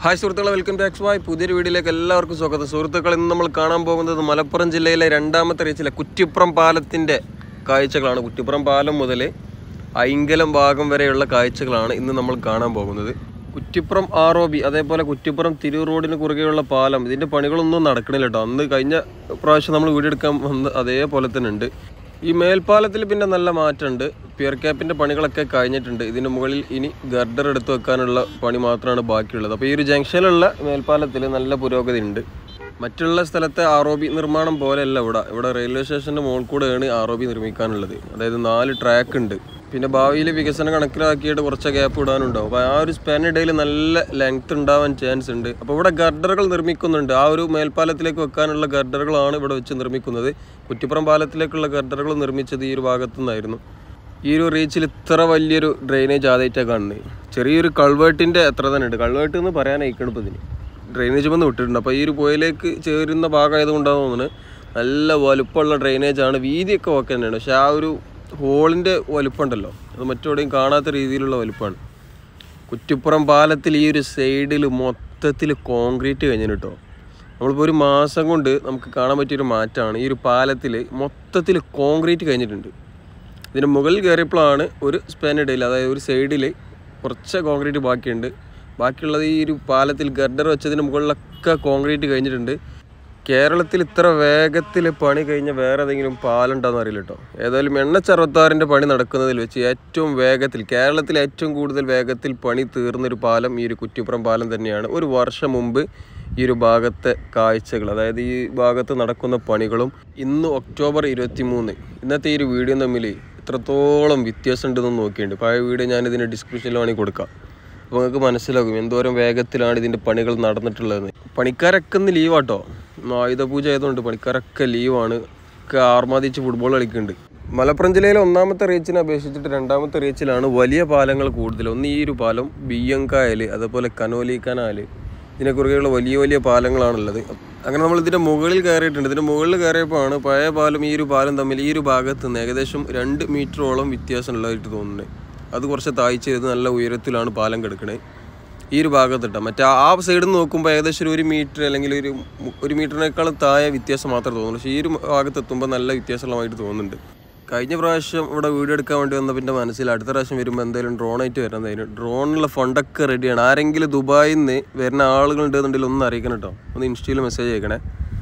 hi സുഹൃത്തുക്കളെ welcome to X Y പുതിയൊരു വീഡിയോയിലേക്ക് എല്ലാവർക്കും സ്വാഗതം സുഹൃത്തുക്കൾ ഇന്ന് നമ്മൾ കാണാൻ പോകുന്നത് മലപ്പുറം ജില്ലയിലെ രണ്ടാമത്തെ റീച്ചിലെ കുറ്റിപ്പുറം പാലത്തിൻ്റെ കാഴ്ചകളാണ് കുറ്റിപ്പുറം പാലം മുതൽ ഐങ്കലം ഭാഗം വരെയുള്ള കാഴ്ചകളാണ് ഇന്ന് നമ്മൾ കാണാൻ പോകുന്നത് കുറ്റിപ്പുറം ആർ ഒ ബി അതേപോലെ കുറ്റിപ്പുറം തിരൂർ റോഡിന് കുറുകെയുള്ള പാലം ഇതിൻ്റെ പണികളൊന്നും നടക്കണില്ല കേട്ടോ അന്ന് കഴിഞ്ഞ പ്രാവശ്യം നമ്മൾ വീഡിയോ എടുക്കാൻ വന്ന് അതേപോലെ തന്നെ ഉണ്ട് ഈ മേൽപ്പാലത്തിൽ പിന്നെ നല്ല മാറ്റമുണ്ട് പിയർ ക്യാപ്പിൻ്റെ പണികളൊക്കെ കഴിഞ്ഞിട്ടുണ്ട് ഇതിന് മുകളിൽ ഇനി ഗർഡർ എടുത്ത് വെക്കാനുള്ള പണി മാത്രമാണ് ബാക്കിയുള്ളത് അപ്പോൾ ഈ ഒരു ജംഗ്ഷനിലുള്ള മേൽപ്പാലത്തിൽ നല്ല പുരോഗതി ഉണ്ട് മറ്റുള്ള സ്ഥലത്തെ ആർ ഒ ബി നിർമ്മാണം പോലെയല്ല ഇവിടെ ഇവിടെ റെയിൽവേ സ്റ്റേഷൻ്റെ മുകളിൽ കൂടെയാണ് ആർ ഒ ബി നിർമ്മിക്കാനുള്ളത് അതായത് നാല് ട്രാക്ക് ഉണ്ട് പിന്നെ ഭാവിയിൽ വികസനം കണക്കിലാക്കിയിട്ട് കുറച്ച് ഗ്യാപ്പ് ഇടാനുണ്ടാവും അപ്പോൾ ആ ഒരു സ്പാൻ ഇടയിൽ നല്ല ലെങ്ത് ഉണ്ടാവാൻ ചാൻസ് ഉണ്ട് അപ്പോൾ ഇവിടെ ഗർഡറുകൾ നിർമ്മിക്കുന്നുണ്ട് ആ ഒരു മേൽപ്പാലത്തിലേക്ക് വെക്കാനുള്ള ഗർഡറുകളാണ് ഇവിടെ വെച്ച് നിർമ്മിക്കുന്നത് കുറ്റിപ്പുറം പാലത്തിലേക്കുള്ള ഗർഡറുകൾ നിർമ്മിച്ചത് ഈ ഒരു ഭാഗത്തു നിന്നായിരുന്നു ഈ ഒരു റീച്ചിൽ ഇത്ര വലിയൊരു ഡ്രെയിനേജ് ആദ്യമായിട്ടാണ് കാണുന്നത് ചെറിയൊരു കൾവേർട്ടിൻ്റെ എത്ര തന്നെ ഉണ്ട് കൾവേർട്ട് എന്ന് പറയാനായിക്കണം ഇപ്പോൾ ഇതിന് ഡ്രെയിനേജ് വന്ന് വിട്ടിട്ടുണ്ട് അപ്പോൾ ഈ ഒരു പുഴയിലേക്ക് ചേരുന്ന ഭാഗമായതുകൊണ്ടാണ് തോന്നുന്നത് നല്ല വലുപ്പമുള്ള ഡ്രെയിനേജ് ആണ് വീതിയൊക്കെ ഓക്കെ തന്നെയാണ് പക്ഷേ ആ ഒരു ഹോളിൻ്റെ വലുപ്പമുണ്ടല്ലോ അത് മറ്റെവിടെയും കാണാത്ത രീതിയിലുള്ള വലുപ്പമാണ് കുറ്റിപ്പുറം പാലത്തിൽ ഈ ഒരു സൈഡിൽ മൊത്തത്തിൽ കോൺക്രീറ്റ് കഴിഞ്ഞു കേട്ടോ നമ്മളിപ്പോൾ ഒരു മാസം കൊണ്ട് നമുക്ക് കാണാൻ പറ്റിയൊരു മാറ്റമാണ് ഈ ഒരു പാലത്തിൽ മൊത്തത്തിൽ കോൺക്രീറ്റ് കഴിഞ്ഞിട്ടുണ്ട് ഇതിന് മുകളിൽ കയറിയപ്പോഴാണ് ഒരു സ്പാനിടയിൽ അതായത് ഒരു സൈഡിൽ കുറച്ച് കോൺക്രീറ്റ് ബാക്കിയുണ്ട് ബാക്കിയുള്ളത് ഈ ഒരു പാലത്തിൽ ഗർഡർ വെച്ചതിന് മുകളിലൊക്കെ കോൺക്രീറ്റ് കഴിഞ്ഞിട്ടുണ്ട് കേരളത്തിൽ ഇത്ര വേഗത്തിൽ പണി കഴിഞ്ഞ വേറെ ഏതെങ്കിലും പാലുണ്ടോയെന്ന് അറിയില്ല കേട്ടോ ഏതായാലും എണ്ണച്ചറുപത്താറിൻ്റെ പണി നടക്കുന്നതിൽ വെച്ച് ഏറ്റവും വേഗത്തിൽ കേരളത്തിൽ ഏറ്റവും കൂടുതൽ വേഗത്തിൽ പണി തീർന്നൊരു പാലം ഈ ഒരു കുറ്റിപ്പുറം പാലം തന്നെയാണ് ഒരു വർഷം മുമ്പ് ഈ ഒരു ഭാഗത്തെ കാഴ്ചകൾ അതായത് ഈ ഭാഗത്ത് നടക്കുന്ന പണികളും ഇന്ന് ഒക്ടോബർ ഇരുപത്തി മൂന്ന് ഇന്നത്തെ ഈ ഒരു വീഡിയോ തമ്മിൽ ഇത്രത്തോളം വ്യത്യാസം ഉണ്ടെന്ന് നോക്കിയിട്ടുണ്ട് പഴയ വീഡിയോ ഞാൻ ഇതിൻ്റെ ഡിസ്ക്രിപ്ഷനിൽ വേണമെങ്കിൽ കൊടുക്കാം അപ്പോൾ നിങ്ങൾക്ക് മനസ്സിലാകും എന്തോരം വേഗത്തിലാണ് ഇതിൻ്റെ പണികൾ നടന്നിട്ടുള്ളതെന്ന് പണിക്കാരൊക്കെ ഇന്ന് ലീവാട്ടോ ആയുധ പൂജ ആയതുകൊണ്ട് പണിക്കാരൊക്കെ ലീവാണ് ഒക്കെ ആർമാദിച്ച് ഫുട്ബോൾ കളിക്കുന്നുണ്ട് മലപ്പുറം ജില്ലയിലെ ഒന്നാമത്തെ റീച്ചിനെ അപേക്ഷിച്ചിട്ട് രണ്ടാമത്തെ റീച്ചിലാണ് വലിയ പാലങ്ങൾ കൂടുതൽ ഒന്ന് ഈ ഒരു പാലം ബിയ്യങ്കായൽ അതുപോലെ കനോലി കനാൽ ഇതിനെ കുറുകെയുള്ള വലിയ വലിയ പാലങ്ങളാണുള്ളത് അങ്ങനെ നമ്മൾ ഇതിൻ്റെ മുകളിൽ കയറിയിട്ടുണ്ട് ഇതിൻ്റെ മുകളിൽ കയറിയപ്പോഴാണ് പഴയ പാലം ഈ ഒരു പാലം തമ്മിൽ ഈ ഒരു ഭാഗത്ത് നിന്ന് ഏകദേശം രണ്ട് മീറ്ററോളം വ്യത്യാസമുള്ളതായിട്ട് തോന്നുന്നത് അത് കുറച്ച് താഴ്ച ചെയ്ത് നല്ല ഉയരത്തിലാണ് പാലം കിടക്കുന്നത് ഈ ഒരു ഭാഗത്തിട്ട മറ്റേ ആ സൈഡിൽ നിന്ന് നോക്കുമ്പോൾ ഏകദേശം ഒരു ഒരു മീറ്റർ അല്ലെങ്കിൽ ഒരു മു- ഒരു മീറ്ററിനേക്കാളും താഴെ വ്യത്യാസം മാത്രമേ തോന്നുള്ളൂ പക്ഷേ ഈ ഒരു ഭാഗത്ത് എത്തുമ്പോൾ നല്ല വ്യത്യാസമുള്ളതായിട്ട് തോന്നുന്നുണ്ട് കഴിഞ്ഞ പ്രാവശ്യം ഇവിടെ വീഡിയോ എടുക്കാൻ വേണ്ടി വന്ന പിന്നെ മനസ്സിൽ അടുത്ത പ്രാവശ്യം വരുമ്പോൾ എന്തായാലും ഡ്രോണായിട്ട് വരണതായിരുന്നു ഡ്രോണിലുള്ള ഫണ്ടൊക്കെ റെഡിയാണ് ആരെങ്കിലും ദുബായിൽ നിന്ന് വരുന്ന ആളുകൾ ഉണ്ടെന്നുണ്ടെങ്കിൽ ഒന്ന് അറിയിക്കണം കേട്ടോ ഒന്ന് ഇൻസ്റ്റയിൽ മെസ്സേജ് അയക്കണേ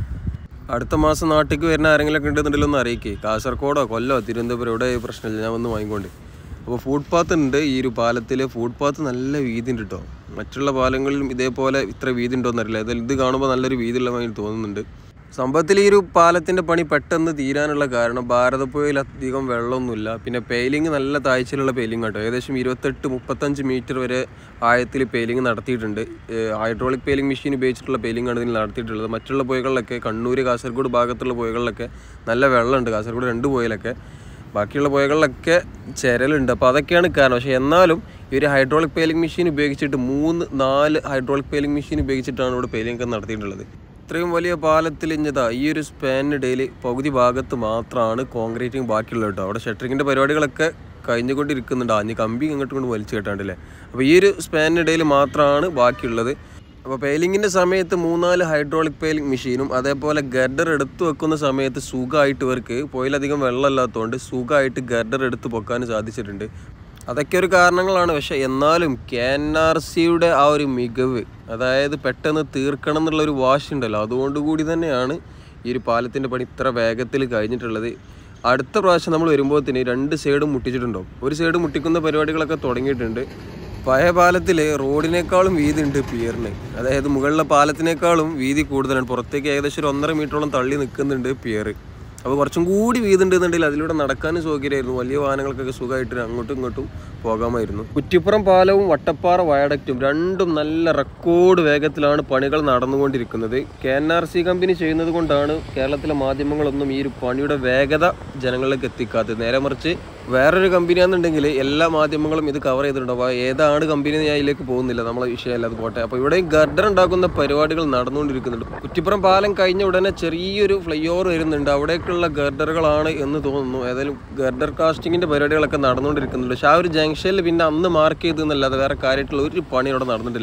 അടുത്ത മാസം നാട്ടിലേക്ക് വരുന്ന ആരെങ്കിലും ഒക്കെ ഉണ്ടെന്നുണ്ടെങ്കിൽ ഒന്ന് അറിയിക്കേ കാസർഗോഡോ കൊല്ലോ തിരുവനന്തപുരം എവിടെ പ്രശ്നമില്ല ഞാൻ വന്ന് വാങ്ങിക്കൊണ്ട് അപ്പോൾ ഫുഡ് പാത്ത് ഉണ്ട് ഈ ഒരു പാലത്തിൽ ഫുഡ് പാത്ത് നല്ല വീതി ഉണ്ട് കേട്ടോ മറ്റുള്ള പാലങ്ങളിലും ഇതേപോലെ ഇത്ര വീതി ഉണ്ടോ എന്നറിയില്ല ഏതായാലും ഇത് കാണുമ്പോൾ നല്ലൊരു വീതിയുള്ളതായി തോന്നുന്നുണ്ട് സംഭവത്തിൽ ഈ ഒരു പാലത്തിൻ്റെ പണി പെട്ടെന്ന് തീരാനുള്ള കാരണം ഭാരതപ്പുഴയിൽ അധികം വെള്ളമൊന്നുമില്ല പിന്നെ പെയിലിംഗ് നല്ല താഴ്ചയിലുള്ള പെയിലിംഗ് കേട്ടോ ഏകദേശം ഇരുപത്തെട്ട് മുപ്പത്തഞ്ച് മീറ്റർ വരെ ആഴത്തിൽ പെയിലിംഗ് നടത്തിയിട്ടുണ്ട് ഹൈഡ്രോളിക് പെയിലിംഗ് മെഷീൻ ഉപയോഗിച്ചിട്ടുള്ള പെയിലിംഗ് ആണ് ഇതിൽ നടത്തിയിട്ടുള്ളത് മറ്റുള്ള പുഴകളിലൊക്കെ കണ്ണൂർ കാസർഗോഡ് ഭാഗത്തുള്ള പുഴകളിലൊക്കെ നല്ല വെള്ളമുണ്ട് കാസർഗോഡ് രണ്ട് പുഴയിലൊക്കെ ബാക്കിയുള്ള പുഴകളിലൊക്കെ ചരലുണ്ട് അപ്പോൾ അതൊക്കെയാണ് കാരണം പക്ഷേ എന്നാലും ഈ ഒരു ഹൈഡ്രോളിക് പെയിലിംഗ് മെഷീൻ ഉപയോഗിച്ചിട്ട് മൂന്ന് നാല് ഹൈഡ്രോളിക് പെയിലിംഗ് മെഷീൻ ഉപയോഗിച്ചിട്ടാണ് ഇവിടെ പെയിലിംഗ് ഒക്കെ നടത്തിയിട്ടുള്ളത് ഇത്രയും വലിയ പാലത്തിൽ ഇഞ്ഞതാ ഈ ഒരു സ്പാനിനിടയിൽ പകുതി ഭാഗത്ത് മാത്രമാണ് കോൺക്രീറ്റിംഗ് ബാക്കിയുള്ളത് കേട്ടോ അവിടെ ഷട്ടറിങ്ങിൻ്റെ പരിപാടികളൊക്കെ കഴിഞ്ഞുകൊണ്ടിരിക്കുന്നുണ്ട് അഞ്ഞ് കമ്പി ഇങ്ങോട്ട് കൊണ്ട് വലിച്ചു കേട്ടാണ്ടല്ലേ അപ്പോൾ ഈ ഒരു സ്പാനിനിടയിൽ മാത്രമാണ് ബാക്കിയുള്ളത് അപ്പോൾ പെയിലിങ്ങിൻ്റെ സമയത്ത് മൂന്നാല് ഹൈഡ്രോളിക് പെയിലിംഗ് മെഷീനും അതേപോലെ ഗർഡർ എടുത്തു വെക്കുന്ന സമയത്ത് സുഖമായിട്ട് ഇവർക്ക് പോയിലധികം വെള്ളമില്ലാത്തതുകൊണ്ട് സുഖമായിട്ട് ഗർഡർ എടുത്ത് പൊക്കാൻ സാധിച്ചിട്ടുണ്ട് അതൊക്കെ ഒരു കാരണങ്ങളാണ് പക്ഷെ എന്നാലും കെ എൻ ആർ സിയുടെ ആ ഒരു മികവ് അതായത് പെട്ടെന്ന് തീർക്കണം എന്നുള്ള ഒരു വാശി ഉണ്ടല്ലോ അതുകൊണ്ട് കൂടി തന്നെയാണ് ഈ ഒരു പാലത്തിൻ്റെ പണി ഇത്ര വേഗത്തിൽ കഴിഞ്ഞിട്ടുള്ളത് അടുത്ത പ്രാവശ്യം നമ്മൾ വരുമ്പോഴത്തേന് രണ്ട് സൈഡും മുട്ടിച്ചിട്ടുണ്ടോ ഒരു സൈഡ് മുട്ടിക്കുന്ന പരിപാടികളൊക്കെ തുടങ്ങിയിട്ടുണ്ട് പഴയ പാലത്തിൽ റോഡിനേക്കാളും വീതി ഉണ്ട് പിയറിന് അതായത് മുകളിലെ പാലത്തിനേക്കാളും വീതി കൂടുതലാണ് പുറത്തേക്ക് ഏകദേശം ഒരു ഒന്നര മീറ്ററോളം തള്ളി നിൽക്കുന്നുണ്ട് പിയർ അപ്പോൾ കുറച്ചും കൂടി വീതി ഉണ്ടെന്നുണ്ടെങ്കിൽ അതിലൂടെ നടക്കാനും സൗകര്യമായിരുന്നു വലിയ വാഹനങ്ങൾക്കൊക്കെ സുഖമായിട്ട് അങ്ങോട്ടും ഇങ്ങോട്ടും പോകാമായിരുന്നു കുറ്റിപ്പുറം പാലവും വട്ടപ്പാറ വയഡക്റ്റും രണ്ടും നല്ല റെക്കോർഡ് വേഗത്തിലാണ് പണികൾ നടന്നുകൊണ്ടിരിക്കുന്നത് K N R C company ചെയ്യുന്നത് കൊണ്ടാണ് കേരളത്തിലെ മാധ്യമങ്ങളൊന്നും ഈ ഒരു പണിയുടെ വേഗത ജനങ്ങളിലേക്ക് എത്തിക്കാത്തത് നേരെ മറിച്ച് വേറൊരു കമ്പനിയാണെന്നുണ്ടെങ്കിൽ എല്ലാ മാധ്യമങ്ങളും ഇത് കവർ ചെയ്തിട്ടുണ്ട് അപ്പോൾ ഏതാണ് കമ്പനി എന്ന് ഞാൻ ഇതിലേക്ക് പോകുന്നില്ല നമ്മളെ വിഷയമല്ല അത് പോട്ടെ അപ്പോൾ ഇവിടെ ഗർഡർ ഉണ്ടാക്കുന്ന പരിപാടികൾ നടന്നുകൊണ്ടിരിക്കുന്നുണ്ട് കുറ്റിപ്പുറം പാലം കഴിഞ്ഞ ഉടനെ ചെറിയൊരു ഫ്ലൈ ഓവർ വരുന്നുണ്ട് അവിടേക്കുള്ള ഗർഡറുകളാണ് എന്ന് തോന്നുന്നു ഏതായാലും ഗർഡർ കാസ്റ്റിങ്ങിൻ്റെ പരിപാടികളൊക്കെ നടന്നുകൊണ്ടിരിക്കുന്നുണ്ട് പക്ഷേ ആ ഒരു ജംഗ്ഷനിൽ പിന്നെ അന്ന് മാർക്ക് ചെയ്തെന്നല്ലാതെ വേറെ കാര്യമായിട്ടുള്ള ഒരു പണി അവിടെ നടന്നിട്ടില്ല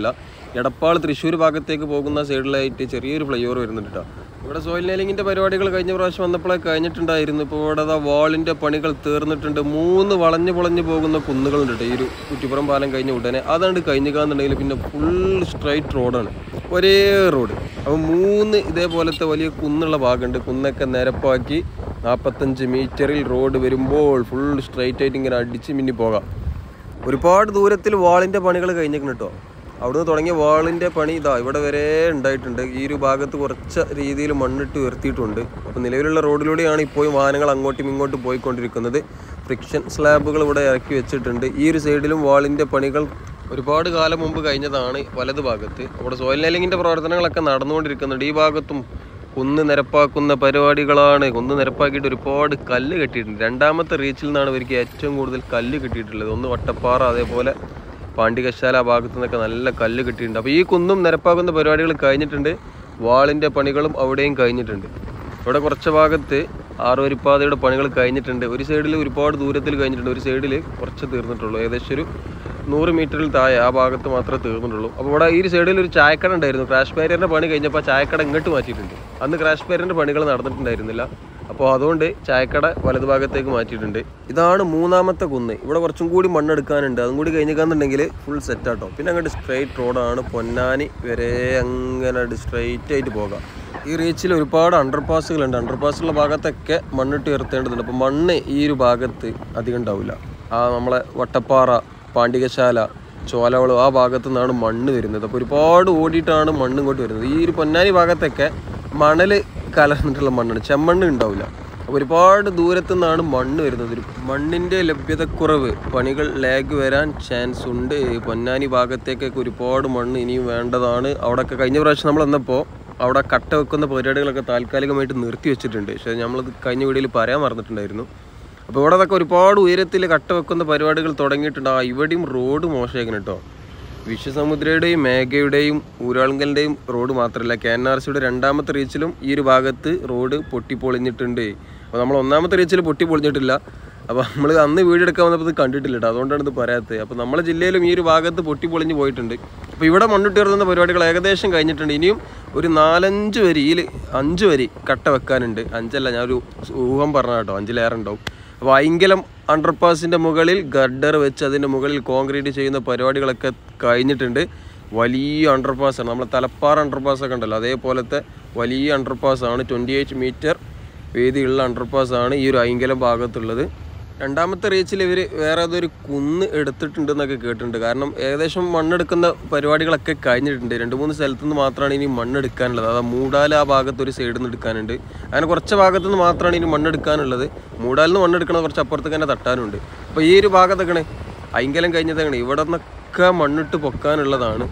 എടപ്പാൾ തൃശ്ശൂർ ഭാഗത്തേക്ക് പോകുന്ന സൈഡിലായിട്ട് ചെറിയൊരു ഫ്ലൈ ഓവർ വരുന്നുണ്ട് കേട്ടോ ഇവിടെ സോയിൽ നെയിലിങ്ങിൻ്റെ പരിപാടികൾ കഴിഞ്ഞ പ്രാവശ്യം വന്നപ്പോഴേ കഴിഞ്ഞിട്ടുണ്ടായിരുന്നു ഇപ്പോൾ ഇവിടെ അതാ വാളിൻ്റെ പണികൾ തീർന്നിട്ടുണ്ട് മൂന്ന് വളഞ്ഞു പൊളഞ്ഞു പോകുന്ന കുന്നുകളുണ്ട് കേട്ടോ ഈ ഒരു കുറ്റിപ്പുറം പാലം കഴിഞ്ഞ ഉടനെ അതാണ്ട് കഴിഞ്ഞു കാണുന്നുണ്ടെങ്കിൽ പിന്നെ ഫുൾ സ്ട്രൈറ്റ് റോഡാണ് ഒരേ റോഡ് അപ്പോൾ മൂന്ന് ഇതേപോലത്തെ വലിയ കുന്നുള്ള ഭാഗമുണ്ട് കുന്നൊക്കെ നിരപ്പാക്കി നാൽപ്പത്തഞ്ച് മീറ്ററിൽ റോഡ് വരുമ്പോൾ ഫുൾ സ്ട്രൈറ്റ് ആയിട്ട് ഇങ്ങനെ അടിച്ച് മിന്നി പോകാം ഒരുപാട് ദൂരത്തിൽ വാളിൻ്റെ പണികൾ കഴിഞ്ഞേക്കണം കേട്ടോ അവിടുന്ന് തുടങ്ങിയ വാളിൻ്റെ പണി ഇതാ ഇവിടെ വരെ ഉണ്ടായിട്ടുണ്ട് ഈ ഒരു ഭാഗത്ത് കുറച്ച് രീതിയിൽ മണ്ണിട്ട് ഉയർത്തിയിട്ടുണ്ട് അപ്പോൾ നിലവിലുള്ള റോഡിലൂടെയാണ് ഇപ്പോഴും വാഹനങ്ങൾ അങ്ങോട്ടും ഇങ്ങോട്ടും പോയിക്കൊണ്ടിരിക്കുന്നത് ഫ്രിക്ഷൻ സ്ലാബുകൾ ഇവിടെ ഇറക്കി വെച്ചിട്ടുണ്ട് ഈ ഒരു സൈഡിലും വാളിൻ്റെ പണികൾ ഒരുപാട് കാലം മുമ്പ് കഴിഞ്ഞതാണ് വലത് ഭാഗത്ത് അവിടെ സോയിൽ നെല്ലിങ്ങിൻ്റെ പ്രവർത്തനങ്ങളൊക്കെ നടന്നുകൊണ്ടിരിക്കുന്നുണ്ട് ഈ ഭാഗത്തും കുന്ന് നിരപ്പാക്കുന്ന പരിപാടികളാണ് കുന്ന് നിരപ്പാക്കിയിട്ട് ഒരുപാട് കല്ല് കെട്ടിയിട്ടുണ്ട് രണ്ടാമത്തെ റീച്ചിൽ നിന്നാണ് ഇവർക്ക് ഏറ്റവും കൂടുതൽ കല്ല് കിട്ടിയിട്ടുള്ളത് ഒന്ന് വട്ടപ്പാറ അതേപോലെ പാണ്ഡികശാല ആ ഭാഗത്തു നിന്നൊക്കെ നല്ല കല്ല് കിട്ടിയിട്ടുണ്ട് അപ്പോൾ ഈ കുന്നും നിരപ്പാക്കുന്ന പരിപാടികൾ കഴിഞ്ഞിട്ടുണ്ട് വാളിൻ്റെ പണികളും അവിടെയും കഴിഞ്ഞിട്ടുണ്ട് ഇവിടെ കുറച്ച് ഭാഗത്ത് ആറുവരിപ്പാതയുടെ പണികൾ കഴിഞ്ഞിട്ടുണ്ട് ഒരു സൈഡിൽ ഒരുപാട് ദൂരത്തിൽ കഴിഞ്ഞിട്ടുണ്ട് ഒരു സൈഡിൽ കുറച്ച് തീർന്നിട്ടുള്ളൂ ഏകദേശം ഒരു നൂറ് മീറ്ററിൽ താഴെ ആ ഭാഗത്ത് മാത്രമേ തീർന്നിട്ടുള്ളൂ അപ്പോൾ ഇവിടെ ഈ ഒരു സൈഡിൽ ഒരു ചായക്കട ഉണ്ടായിരുന്നു ക്രാഷ് ബാരിയറിൻ്റെ പണി കഴിഞ്ഞപ്പോൾ ആ ചായക്കട ഇങ്ങോട്ട് മാറ്റിയിട്ടുണ്ട് അന്ന് ക്രാഷ് ബാരിയറിൻ്റെ പണികൾ നടന്നിട്ടുണ്ടായിരുന്നില്ല അപ്പോൾ അതുകൊണ്ട് ചായക്കട വലതുഭാഗത്തേക്ക് മാറ്റിയിട്ടുണ്ട് ഇതാണ് മൂന്നാമത്തെ കുന്ന് ഇവിടെ കുറച്ചും കൂടി മണ്ണെടുക്കാനുണ്ട് അതും കൂടി കഴിഞ്ഞിക്കാന്നുണ്ടെങ്കിൽ ഫുൾ സെറ്റാട്ടോ പിന്നെ അങ്ങോട്ട് സ്ട്രെയിറ്റ് റോഡാണ് പൊന്നാനി വരെ അങ്ങനെ സ്ട്രെയിറ്റ് ആയിട്ട് പോകാം ഈ റീച്ചിൽ ഒരുപാട് അണ്ടർപാസുകളുണ്ട് അണ്ടർപാസുള്ള ഭാഗത്തൊക്കെ മണ്ണിട്ട് ഉയർത്തേണ്ടതുണ്ട് അപ്പോൾ മണ്ണ് ഈ ഒരു ഭാഗത്ത് അധികം ഉണ്ടാവില്ല ആ നമ്മളെ വട്ടപ്പാറ പാണ്ഡികശാല ചോലവളം ആ ഭാഗത്തു നിന്നാണ് മണ്ണ് വരുന്നത് അപ്പോൾ ഒരുപാട് ഓടിയിട്ടാണ് മണ്ണ് ഇങ്ങോട്ട് വരുന്നത് ഈ ഒരു പൊന്നാനി ഭാഗത്തൊക്കെ മണൽ കലർന്നിട്ടുള്ള മണ്ണാണ് ചെമ്മണ്ണ് ഉണ്ടാവില്ല അപ്പോൾ ഒരുപാട് ദൂരത്തു നിന്നാണ് മണ്ണ് വരുന്നത് ഒരു മണ്ണിൻ്റെ ലഭ്യതക്കുറവ് പണികൾ ലാഗ് വരാൻ ചാൻസ് ഉണ്ട് പൊന്നാനി ഭാഗത്തേക്കൊക്കെ ഒരുപാട് മണ്ണ് ഇനിയും വേണ്ടതാണ് അവിടെയൊക്കെ കഴിഞ്ഞ പ്രാവശ്യം നമ്മൾ വന്നപ്പോൾ അവിടെ കട്ട വെക്കുന്ന പരിപാടികളൊക്കെ താൽക്കാലികമായിട്ട് നിർത്തി വെച്ചിട്ടുണ്ട് പക്ഷേ നമ്മളത് കഴിഞ്ഞ വീഡിയോയിൽ പറയാൻ മറന്നിട്ടുണ്ടായിരുന്നു അപ്പോൾ ഇവിടെ അതൊക്കെ ഒരുപാട് ഉയരത്തിൽ കട്ട വെക്കുന്ന പരിപാടികൾ തുടങ്ങിയിട്ടുണ്ട് ആ ഇവിടെയും റോഡ് മോശമാക്കണം കേട്ടോ വിശ്വസമുദ്രയുടെയും മേഘയുടെയും ഊരാളുങ്കലിൻ്റെയും റോഡ് മാത്രമല്ല കെ എൻ ആർ സിയുടെ രണ്ടാമത്തെ റീച്ചിലും ഈ ഒരു ഭാഗത്ത് റോഡ് പൊട്ടിപ്പൊളിഞ്ഞിട്ടുണ്ട് അപ്പോൾ നമ്മൾ ഒന്നാമത്തെ റീച്ചിൽ പൊട്ടിപ്പൊളിഞ്ഞിട്ടില്ല അപ്പോൾ നമ്മൾ അന്ന് വീടെടുക്കാൻ വന്നപ്പോൾ ഇത് കണ്ടിട്ടില്ല കേട്ടോ അതുകൊണ്ടാണ് ഇത് പറയാത്തത് അപ്പോൾ നമ്മുടെ ജില്ലയിലും ഈ ഒരു ഭാഗത്ത് പൊട്ടിപ്പൊളിഞ്ഞ് പോയിട്ടുണ്ട് അപ്പോൾ ഇവിടെ മണ്ണിട്ടുയർത്തുന്ന പരിപാടികൾ ഏകദേശം കഴിഞ്ഞിട്ടുണ്ട് ഇനിയും ഒരു നാലഞ്ച് വരിയിൽ അഞ്ച് വരി കട്ട വെക്കാനുണ്ട് അഞ്ചല്ല ഞാൻ ഒരു ഊഹം പറഞ്ഞ കേട്ടോ അഞ്ചിലേറെ ഉണ്ടാവും അപ്പോൾ ഐങ്കലം അണ്ടർപാസിൻ്റെ മുകളിൽ ഗഡർ വെച്ച് അതിൻ്റെ മുകളിൽ കോൺക്രീറ്റ് ചെയ്യുന്ന പരിപാടികളൊക്കെ കഴിഞ്ഞിട്ടുണ്ട് വലിയ അണ്ടർപാസാണ് നമ്മളെ തലപ്പാറ അണ്ടർപാസ് ഒക്കെ ഉണ്ടല്ലോ അതേപോലത്തെ വലിയ അണ്ടർപാസാണ് ട്വൻറ്റി എയ്റ്റ് മീറ്റർ വീതിയുള്ള അണ്ടർപാസാണ് ഈ ഒരു ഐങ്കലം ഭാഗത്തുള്ളത് രണ്ടാമത്തെ റീച്ചിൽ ഇവർ വേറെ ഏതൊരു കുന്ന് എടുത്തിട്ടുണ്ടെന്നൊക്കെ കേട്ടിട്ടുണ്ട് കാരണം ഏകദേശം മണ്ണെടുക്കുന്ന പരിപാടികളൊക്കെ കഴിഞ്ഞിട്ടുണ്ട് രണ്ട് മൂന്ന് സ്ഥലത്തു നിന്ന് മാത്രമാണ് ഇനി മണ്ണെടുക്കാനുള്ളത് അതാ മൂടാൽ ആ ഭാഗത്ത് ഒരു സൈഡിൽ നിന്ന് എടുക്കാനുണ്ട് അങ്ങനെ കുറച്ച് ഭാഗത്തു നിന്ന് മാത്രമാണ് ഇനി മണ്ണെടുക്കാനുള്ളത് മൂടാലിൽ നിന്ന് മണ്ണെടുക്കണത് കുറച്ച് അപ്പുറത്തേക്ക് തന്നെ തട്ടാനുണ്ട് അപ്പോൾ ഈ ഒരു ഭാഗത്തൊക്കെയാണ് അയങ്കലം കഴിഞ്ഞതൊക്കെയാണ് ഇവിടെ നിന്നൊക്കെ മണ്ണിട്ട് പൊക്കാനുള്ളതാണ്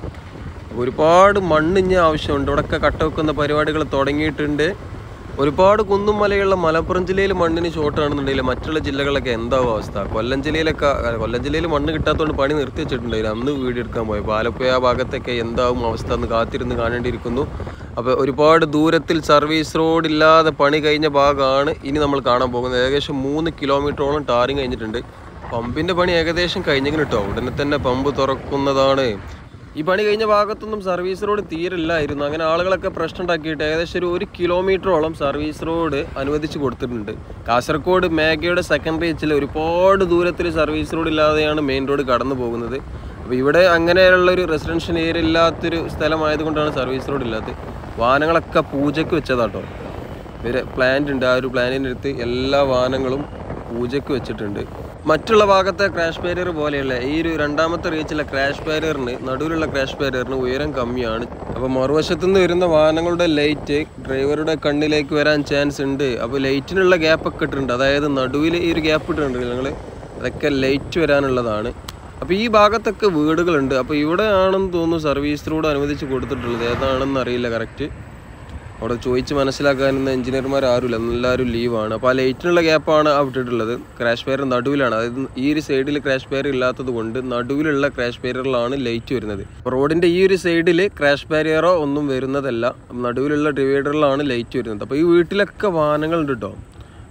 ഒരുപാട് മണ്ണിഞ്ഞ ആവശ്യമുണ്ട് ഇവിടെയൊക്കെ കട്ട വെക്കുന്ന പരിപാടികൾ തുടങ്ങിയിട്ടുണ്ട് ഒരുപാട് കുന്നും മലയുള്ള മലപ്പുറം ജില്ലയിൽ മണ്ണിന് ഷോർട്ടാണെന്നുണ്ടെങ്കിൽ മറ്റുള്ള ജില്ലകളിലൊക്കെ എന്താവും അവസ്ഥ കൊല്ലം ജില്ലയിലൊക്കെ അല്ല, കൊല്ലം ജില്ലയിൽ മണ്ണ് കിട്ടാത്തതുകൊണ്ട് പണി നിർത്തി വെച്ചിട്ടുണ്ടായിരുന്നു അന്ന് വീട് എടുക്കാൻ പോയപ്പോൾ ആലപ്പുഴ ആ ഭാഗത്തൊക്കെ എന്താവും അവസ്ഥ എന്ന് കാത്തിരുന്ന് കാണേണ്ടിയിരിക്കുന്നു അപ്പോൾ ഒരുപാട് ദൂരത്തിൽ സർവീസ് റോഡ് ഇല്ലാതെ പണി കഴിഞ്ഞ ഭാഗമാണ് ഇനി നമ്മൾ കാണാൻ പോകുന്നത് ഏകദേശം മൂന്ന് കിലോമീറ്ററോളം ടാറിങ് കഴിഞ്ഞിട്ടുണ്ട് പമ്പിൻ്റെ പണി ഏകദേശം കഴിഞ്ഞെങ്കിൽ കേട്ടോ ഉടനെ തന്നെ പമ്പ് തുറക്കുന്നതാണ് ഈ പണി കഴിഞ്ഞ ഭാഗത്തൊന്നും സർവീസ് റോഡ് തീരില്ലായിരുന്നു അങ്ങനെ ആളുകളൊക്കെ പ്രശ്നം ഉണ്ടാക്കിയിട്ട് ഏകദേശം ഒരു ഒരു കിലോമീറ്ററോളം സർവീസ് റോഡ് അനുവദിച്ച് കൊടുത്തിട്ടുണ്ട് കാസർഗോഡ് മേഘയുടെ സെക്കൻഡ് റീച്ചിൽ ഒരുപാട് ദൂരത്തിൽ സർവീസ് റോഡ് ഇല്ലാതെയാണ് മെയിൻ റോഡ് കടന്നു പോകുന്നത് അപ്പോൾ ഇവിടെ അങ്ങനെയുള്ള ഒരു റെസിഡൻഷ്യൽ ഏരിയ ഇല്ലാത്തൊരു സ്ഥലമായതുകൊണ്ടാണ് സർവീസ് റോഡ് ഇല്ലാത്തത് വാഹനങ്ങളൊക്കെ പൂജയ്ക്ക് വെച്ചതാട്ടോ ഇവര് പ്ലാന്റ് ഉണ്ട് ആ ഒരു പ്ലാന്റിൻ്റെ അടുത്ത് എല്ലാ വാഹനങ്ങളും പൂജയ്ക്ക് വെച്ചിട്ടുണ്ട് മറ്റുള്ള ഭാഗത്തെ ക്രാഷ് ബാരിയർ പോലെയല്ല ഈ ഒരു രണ്ടാമത്തെ റീച്ചിലെ ക്രാഷ് ബാരിയറിന് നടുവിലുള്ള ക്രാഷ് ബാരിയറിന് ഉയരം കമ്മിയാണ് അപ്പോൾ മറുവശത്തു നിന്ന് വരുന്ന വാഹനങ്ങളുടെ ലൈറ്റ് ഡ്രൈവറുടെ കണ്ണിലേക്ക് വരാൻ ചാൻസ് ഉണ്ട് അപ്പോൾ ലൈറ്റിനുള്ള ഗ്യാപ്പ് ഒക്കെ ഇട്ടിട്ടുണ്ട് അതായത് നടുവിൽ ഈ ഒരു ഗ്യാപ്പ് ഇട്ടിട്ടുണ്ട് നിങ്ങൾ അതൊക്കെ ലൈറ്റ് വരാനുള്ളതാണ് അപ്പോൾ ഈ ഭാഗത്തൊക്കെ വീടുകളുണ്ട് അപ്പോൾ ഇവിടെ ആണെന്ന് തോന്നുന്നു സർവീസ് റോഡ് അനുവദിച്ച് കൊടുത്തിട്ടുള്ളത് ഏതാണെന്ന് അറിയില്ല കറക്റ്റ് അവിടെ ചോദിച്ച് മനസ്സിലാക്കാനൊന്നും എഞ്ചിനീയർമാർ ആരുമില്ല എല്ലാവരും ലീവാണ് അപ്പോൾ ആ ലൈറ്റിനുള്ള ഗ്യാപ്പാണ് ആ വിട്ടിട്ടുള്ളത് ക്രാഷ് പെയർ നടുവിലാണ് അതായത് ഈ ഒരു സൈഡിൽ ക്രാഷ് പെയർ ഇല്ലാത്തത് കൊണ്ട് നടുവിലുള്ള ക്രാഷ് പെയറിലാണ് ലൈറ്റ് വരുന്നത് റോഡിൻ്റെ ഈ ഒരു സൈഡിൽ ക്രാഷ് ബാരിയറോ ഒന്നും വരുന്നതല്ല നടുവിലുള്ള ഡിവൈഡറിലാണ് ലൈറ്റ് വരുന്നത് അപ്പോൾ ഈ വീട്ടിലൊക്കെ വാഹനങ്ങളുണ്ട് കേട്ടോ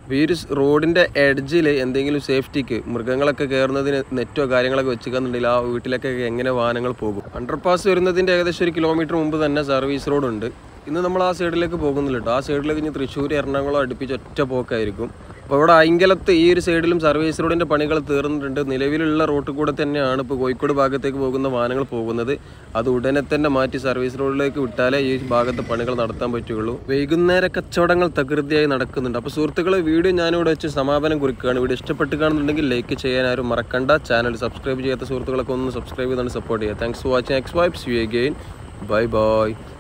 അപ്പോൾ ഈ ഒരു സ് റോഡിൻ്റെ എഡ്ജിൽ എന്തെങ്കിലും സേഫ്റ്റിക്ക് മൃഗങ്ങളൊക്കെ കയറുന്നതിന് നെറ്റോ കാര്യങ്ങളൊക്കെ വെച്ചിട്ടുണ്ടെങ്കിൽ ആ വീട്ടിലൊക്കെ എങ്ങനെ വാഹനങ്ങൾ പോകും അണ്ടർപാസ് വരുന്നതിൻ്റെ ഏകദേശം ഒരു കിലോമീറ്റർ മുമ്പ് തന്നെ സർവീസ് റോഡുണ്ട് ഇന്ന് നമ്മൾ ആ സൈഡിലേക്ക് പോകുന്നില്ല കേട്ടോ ആ സൈഡിലേക്ക് ഇനി തൃശ്ശൂർ എറണാകുളം അടുപ്പിച്ച് ഒറ്റ പോക്കായിരിക്കും അപ്പോൾ ഇവിടെ ഐങ്കലത്ത് ഈ ഒരു സൈഡിലും സർവീസ് റോഡിൻ്റെ പണികൾ തീർന്നിട്ടുണ്ട് നിലവിലുള്ള റോട്ടിൽ കൂടെ തന്നെയാണ് ഇപ്പോൾ കോഴിക്കോട് ഭാഗത്തേക്ക് പോകുന്ന വാഹനങ്ങൾ പോകുന്നത് അത് ഉടനെ തന്നെ മാറ്റി സർവീസ് റോഡിലേക്ക് വിട്ടാലേ ഈ ഭാഗത്ത് പണികൾ നടത്താൻ പറ്റുകയുള്ളൂ വൈകുന്നേര കച്ചവടങ്ങൾ തകൃതിയായി നടക്കുന്നുണ്ട് അപ്പോൾ സുഹൃത്തുക്കളെ വീഡിയോ ഞാനിവിടെ വെച്ച് സമാപനം കുറിക്കുകയാണ് വീഡിയോ ഇഷ്ടപ്പെട്ട് കാണുന്നുണ്ടെങ്കിൽ ലൈക്ക് ചെയ്യാൻ ആരും മറക്കണ്ട ചാനൽ സബ്സ്ക്രൈബ് ചെയ്യാത്ത സുഹൃത്തുക്കളൊക്കെ ഒന്ന് സബ്സ്ക്രൈബ് ചെയ്താണ് സപ്പോർട്ട് ചെയ്യുക thanks for watching X vibes you again bye by